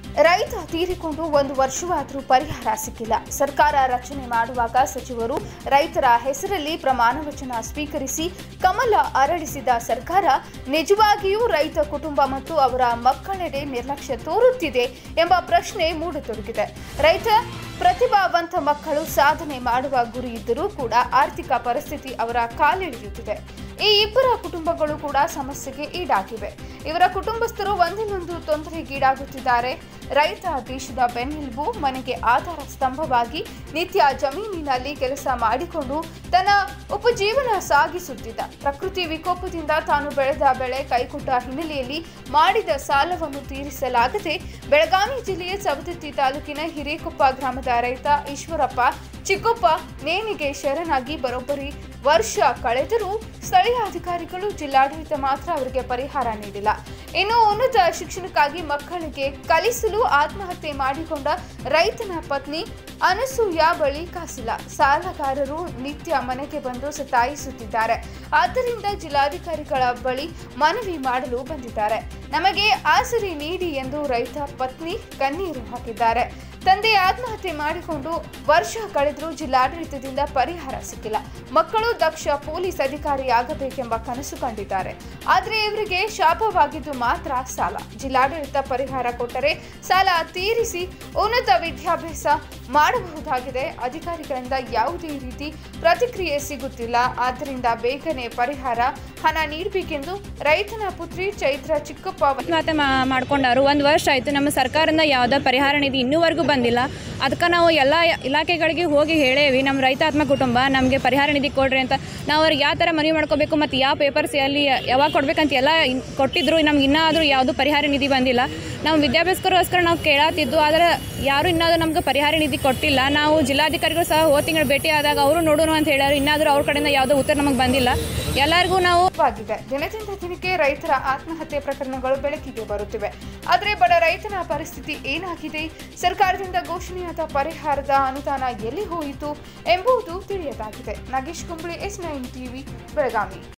ರೈತ ತೀರಿಕೊಂಡು ಒಂದು ವರ್ಷವಾದರೂ ಪರಿಹಾರ ಸಿಕ್ಕಿಲ್ಲ ಸರ್ಕಾರ ರಚನೆ ಮಾಡುವಾಗ ಸಚಿವರು ರೈತರ ಹೆಸರಲ್ಲಿ ಪ್ರಮಾಣ ವಚನ ಸ್ವೀಕರಿಸಿ ಕಮಲ ಅರಳಿಸಿದ ಸರ್ಕಾರ ನಿಜವಾಗಿಯೂ ರೈತ ಕುಟುಂಬ ಮತ್ತು ಅವರ ಮಕ್ಕಳೆಡೆ ನಿರ್ಲಕ್ಷ್ಯ ತೋರುತ್ತಿದೆ ಎಂಬ ಪ್ರಶ್ನೆ ಮೂಡತೊಡಗಿದೆ ರೈತ ಪ್ರತಿಭಾವಂತ ಮಕ್ಕಳು ಸಾಧನೆ ಮಾಡುವ ಗುರಿ ಇದ್ದರೂ ಕೂಡ ಆರ್ಥಿಕ ಪರಿಸ್ಥಿತಿ ಅವರ ಕಾಲಿಳಿಯುತ್ತಿದೆ ಈ ಇಬ್ಬರ ಕುಟುಂಬಗಳು ಕೂಡ ಸಮಸ್ಯೆಗೆ ಈಡಾಗಿವೆ ಇವರ ಕುಟುಂಬಸ್ಥರು ಒಂದಿನೊಂದು ತೊಂದರೆಗೀಡಾಗುತ್ತಿದ್ದಾರೆ ರೈತ ದೇಶದ ಬೆನ್ನೆಲುಬು ಮನೆಗೆ ಆಧಾರ ಸ್ತಂಭವಾಗಿ ನಿತ್ಯ ಜಮೀನಿನಲ್ಲಿ ಕೆಲಸ ಮಾಡಿಕೊಂಡು ತನ್ನ ಉಪಜೀವನ ಸಾಗಿಸುತ್ತಿದ್ದ ಪ್ರಕೃತಿ ವಿಕೋಪದಿಂದ ತಾನು ಬೆಳೆದ ಬೆಳೆ ಕೈಕೊಟ್ಟ ಹಿನ್ನೆಲೆಯಲ್ಲಿ ಮಾಡಿದ ಸಾಲವನ್ನು ತೀರಿಸಲಾಗದೆ ಬೆಳಗಾವಿ ಜಿಲ್ಲೆಯ ಸವದತ್ತಿ ತಾಲೂಕಿನ ಹಿರೇಕೊಪ್ಪ ಗ್ರಾಮದ ರೈತ ಈಶ್ವರಪ್ಪ ಚಿಕ್ಕಪ್ಪ ನೇಣಿಗೆ ಶರಣಾಗಿ ಬರೋಬ್ಬರಿ ವರ್ಷ ಕಳೆದರೂ ಸ್ಥಳೀಯ ಅಧಿಕಾರಿಗಳು ಜಿಲ್ಲಾಡಳಿತ ಮಾತ್ರ ಅವರಿಗೆ ಪರಿಹಾರ ನೀಡಿಲ್ಲ ಇನ್ನು ಉನ್ನತ ಶಿಕ್ಷಣಕ್ಕಾಗಿ ಮಕ್ಕಳಿಗೆ ಕಲಿಸಲು ಆತ್ಮಹತ್ಯೆ ಮಾಡಿಕೊಂಡ ರೈತನ ಪತ್ನಿ ಅನಸೂಯ ಬಳಿ ಕಾಸಿಲ್ಲ ಸಾಲಗಾರರು ನಿತ್ಯ ಮನೆಗೆ ಬಂದು ಸತಾಯಿಸುತ್ತಿದ್ದಾರೆ ಆದ್ದರಿಂದ ಜಿಲ್ಲಾಧಿಕಾರಿಗಳ ಬಳಿ ಮನವಿ ಮಾಡಲು ಬಂದಿದ್ದಾರೆ ನಮಗೆ ಆಸರೆ ನೀಡಿ ಎಂದು ರೈತ ಪತ್ನಿ ಕಣ್ಣೀರು ಹಾಕಿದ್ದಾರೆ ತಂದೆ ಆತ್ಮಹತ್ಯೆ ಮಾಡಿಕೊಂಡು ವರ್ಷ ಕಳೆದರೂ ಜಿಲ್ಲಾಡಳಿತದಿಂದ ಪರಿಹಾರ ಸಿಕ್ಕಿಲ್ಲ ಮಕ್ಕಳು ದಕ್ಷ ಪೊಲೀಸ್ ಅಧಿಕಾರಿ ಆಗಬೇಕೆಂಬ ಕನಸು ಕಂಡಿದ್ದಾರೆ ಆದರೆ ಇವರಿಗೆ ಶಾಪವಾಗಿದ್ದು ಮಾತ್ರ ಸಾಲ ಜಿಲ್ಲಾಡಳಿತ ಪರಿಹಾರ ಕೊಟ್ಟರೆ ಸಾಲ ತೀರಿಸಿ ಉನ್ನತ ವಿದ್ಯಾಭ್ಯಾಸ ಮಾಡಬಹುದಾಗಿದೆ ಅಧಿಕಾರಿಗಳಿಂದ ಯಾವುದೇ ರೀತಿ ಪ್ರತಿಕ್ರಿಯೆ ಸಿಗುತ್ತಿಲ್ಲ ಆದ್ದರಿಂದ ಬೇಗನೆ ಪರಿಹಾರ ಹಣ ನೀಡಬೇಕೆಂದು ರೈತನ ಪುತ್ರಿ ಚೈತ್ರ ಚಿಕ್ಕಪ್ಪ ಮಾತೆ ಮಾ- ಮಾಡ್ಕೊಂಡಾರು ಒಂದು ವರ್ಷ ಆಯಿತು ನಮ್ಮ ಸರ್ಕಾರದಿಂದ ಯಾವುದೇ ಪರಿಹಾರ ನಿಧಿ ಇನ್ನೂವರೆಗೂ ಬಂದಿಲ್ಲ ಅದಕ್ಕೆ ನಾವು ಎಲ್ಲ ಇಲಾಖೆಗಳಿಗೆ ಹೋಗಿ ಹೇಳೇವಿ ನಮ್ಮ ರೈತ ಆತ್ಮ ಕುಟುಂಬ ನಮಗೆ ಪರಿಹಾರ ನಿಧಿ ಕೊಡ್ರಿ ಅಂತ ನಾವು ಅವ್ರಿಗೆ ಯಾವ ಥರ ಮನವಿ ಮಾಡ್ಕೋಬೇಕು ಮತ್ತು ಯಾವ ಪೇಪರ್ಸ್ ಎಲ್ಲಿ ಯಾವಾಗ ಕೊಡ್ಬೇಕಂತ ಎಲ್ಲ ಇನ್- ಕೊಟ್ಟಿದ್ರು ನಮ್ಗೆ ಇನ್ನಾದರೂ ಯಾವುದು ಪರಿಹಾರ ನಿಧಿ ಬಂದಿಲ್ಲ ನಾವು ವಿದ್ಯಾಭ್ಯಾಸಕ್ಕೋಸ್ಕರ ನಾವು ಕೇಳತ್ತಿದ್ದು ಆದರೆ ಯಾರು ಇನ್ನಾದರೂ ನಮ್ಗೆ ಪರಿಹಾರ ನಿಧಿ ಕೊಟ್ಟಿಲ್ಲ ನಾವು ಜಿಲ್ಲಾಧಿಕಾರಿಗಳು ಸಹ ಹೋದ ತಿಂಗಳು ಭೇಟಿ ಆದಾಗ ಅವರು ನೋಡೋಣ ಅಂತ ಹೇಳ್ಯಾರು ಇನ್ನಾದರೂ ಅವ್ರ ಕಡೆಯಿಂದ ಯಾವುದೋ ಉತ್ತರ ನಮಗೆ ಬಂದಿಲ್ಲ ಎಲ್ಲರಿಗೂ ನಾವು ಆಗಿದೆ ದಿನದಿಂದ ದಿನಕ್ಕೆ ರೈತರ ಆತ್ಮಹತ್ಯೆ ಪ್ರಕರಣಗಳು ಬೆಳಕಿಗೆ ಬರುತ್ತಿವೆ ಆದರೆ ಬಡ ರೈತನ ಪರಿಸ್ಥಿತಿ ಏನಾಗಿದೆ ಸರ್ಕಾರದಿಂದ ಘೋಷಣೆಯಾದ ಪರಿಹಾರದ ಅನುದಾನ ಎಲ್ಲಿ ಹೋಯಿತು ಎಂಬುದು ತಿಳಿಯದಾಗಿದೆ Nagesh Kumbali S nine TV Belagavi